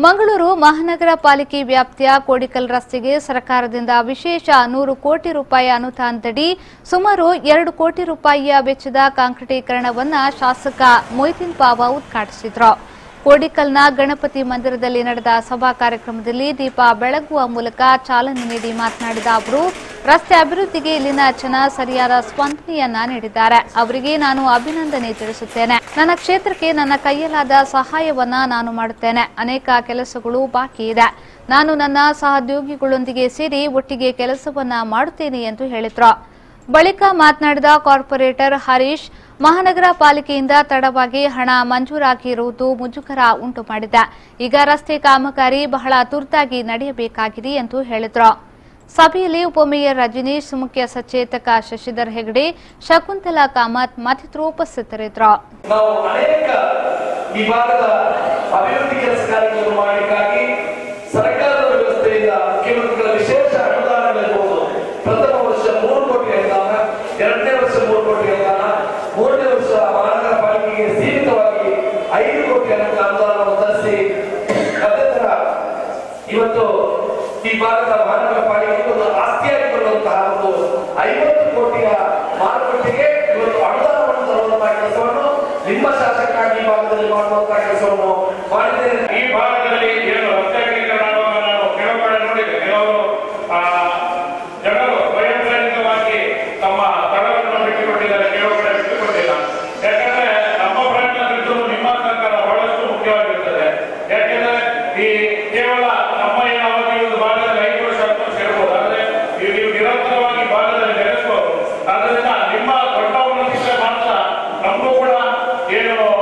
ಮಂಗಳೂರು ಮಹಾನಗರ ಪಾಲಿಕೆ ವ್ಯಾಪ್ತಿಯ ಕೋಡಿಕಲ್ ರಸ್ತೆಗೆ ಸರ್ಕಾರದಿಂದ ವಿಶೇಷ ನೂರು ಕೋಟಿ ರೂಪಾಯಿ ಅನುದಾನದಡಿ ಸುಮಾರು ಎರಡು ಕೋಟಿ ರೂಪಾಯಿಯ ವೆಚ್ಚದ ಕಾಂಕ್ರೀಟೀಕರಣವನ್ನು ಶಾಸಕ ಮೊಯ್ದೀನ್ ಬಾವ ಉದ್ಘಾಟಿಸಿದರು ಕೋಡಿಕಲ್ನ ಗಣಪತಿ ಮಂದಿರದಲ್ಲಿ ನಡೆದ ಸಭಾ ಕಾರ್ಯಕ್ರಮದಲ್ಲಿ ದೀಪ ಬೆಳಗುವ ಮೂಲಕ ಚಾಲನೆ ನೀಡಿ ಮಾತನಾಡಿದ ಅವರು ರಸ್ತೆ ಅಭಿವೃದ್ಧಿಗೆ ಇಲ್ಲಿನ ಜನ ಸರಿಯಾದ ಸ್ಪಂದನೆಯನ್ನ ನೀಡಿದ್ದಾರೆ ಅವರಿಗೆ ನಾನು ಅಭಿನಂದನೆ ತಿಳಿಸುತ್ತೇನೆ ನನ್ನ ಕ್ಷೇತ್ರಕ್ಕೆ ನನ್ನ ಕೈಯಲ್ಲಾದ ಸಹಾಯವನ್ನ ನಾನು ಮಾಡುತ್ತೇನೆ ಅನೇಕ ಕೆಲಸಗಳು ಬಾಕಿ ಇದೆ ನಾನು ನನ್ನ ಸಹೋದ್ಯೋಗಿಗಳೊಂದಿಗೆ ಸೇರಿ ಒಟ್ಟಿಗೆ ಕೆಲಸವನ್ನ ಮಾಡುತ್ತೇನೆ ಎಂದು ಹೇಳಿದ್ರು ಬಳಿಕ ಮಾತನಾಡಿದ ಕಾರ್ಪೊರೇಟರ್ ಹರೀಶ್ ಮಹಾನಗರ ಪಾಲಿಕೆಯಿಂದ ತಡವಾಗಿ ಹಣ ಮಂಜೂರಾಗಿರುವುದು ಮುಜುಗರ ಉಂಟು ಮಾಡಿದೆ ಈಗ ರಸ್ತೆ ಕಾಮಗಾರಿ ಬಹಳ ತುರ್ತಾಗಿ ನಡೆಯಬೇಕಾಗಿದೆ ಎಂದು ಹೇಳಿದ್ರು ಸಭೆಯಲ್ಲಿ ಉಪಮೇಯರ್ ರಜನೀಶ್ ಮುಖ್ಯ ಸಚೇತಕ ಶಶಿಧರ್ ಹೆಗಡೆ ಶಕುಂತಲಾ ಕಾಮತ್ ಮತ್ತಿತರರು ಉಪಸ್ಥಿತರಿದ್ದರು ನಾವು ಅನೇಕ ವಿಭಾಗದ ಅಭಿವೃದ್ಧಿ ಕೆಲಸ ಕಾರ್ಯಗಳನ್ನು ಮಾಡಲಿಕ್ಕಾಗಿ ಸರ್ಕಾರದ ವ್ಯವಸ್ಥೆಯಿಂದ ಮುಖ್ಯಮಂತ್ರಿಗಳ ವಿಶೇಷ ಅನುದಾನಗಳಿರ್ಬೋದು ಪ್ರಥಮ ವರ್ಷ ಮೂರು ಕೋಟಿ ಅನುದಾನ ಎರಡನೇ ವರ್ಷ ಮೂರು ಕೋಟಿ ಅನುದಾನ ಮೂರನೇ ವರ್ಷ ಮಹಾನಗರ ಪಾಲಿಕೆಗೆ ಸೀಮಿತವಾಗಿ ಐದು ಕೋಟಿ ಅನುದಾನವನ್ನು ತರಿಸಿ ಅದೇ ತರ ಇವತ್ತು ಈ ಭಾಗದ ಮಹಾನಗರ ಪಾಲಿಕೆಗೆ ಒಂದು ಆಸ್ತಿಯಾಗಿ ಬರುವಂತಹ ಒಂದು ಐವತ್ತು ಕೋಟಿಯ ಮಾರುಕಟ್ಟೆಗೆ ಇವತ್ತು ಅನುದಾನವನ್ನು ತರುವಂತಹ ಕೆಲಸವನ್ನು ನಿಮ್ಮ ಶಾಸಕಾಗಿ ಈ ಭಾಗದಲ್ಲಿ ಮಾಡುವಂತಹ ಕೆಲಸವನ್ನು ಮಾಡಿದ್ದೇನೆ ಈ ಭಾಗದಲ್ಲಿ ಏನು ರಸ್ತೆ ಅಗಲೀಕರಣ ಆಗುವಾಗ ನಾನು ಕೆಲವು ಕಡೆ ನೋಡಿದೆ ಕೆಲವರು ಆ, ಜನರು ಸ್ವಯಂಪ್ರೇರಿತವಾಗಿ ತಮ್ಮ ಸ್ಥಳವನ್ನು ಬಿಟ್ಟುಕೊಟ್ಟಿದ್ದಾರೆ ಕೆಲವು ಕಡೆ ಬಿಟ್ಟುಕೊಟ್ಟಿಲ್ಲ ಯಾಕಂದ್ರೆ ನಮ್ಮ ಪ್ರಯತ್ನ ಬಿಟ್ಟು ನಿಮ್ಮ ಸರ್ಕಾರ ಬಹಳಷ್ಟು ಮುಖ್ಯವಾಗಿರುತ್ತದೆ ಯಾಕೆಂದ್ರೆ ಈ ಕೇವಲ ನಮ್ಮ ಏನು ಅವಧಿ ಒಂದು ಭಾಗದಲ್ಲಿ ಐದು ವರ್ಷ ಹತ್ತು ವರ್ಷ ಇರ್ಬೋದು ಆದ್ರೆ ನೀವು ನೀವು ನಿರಂತರವಾಗಿ ಭಾಗದಲ್ಲಿ ನೆಲೆಸಬಹುದು ಆದ್ರಿಂದ ನಿಮ್ಮ ದೊಡ್ಡ ಉನ್ನತಿಗೆ ಮಾತ್ರ ನಮಗೂ ಕೂಡ ಏನು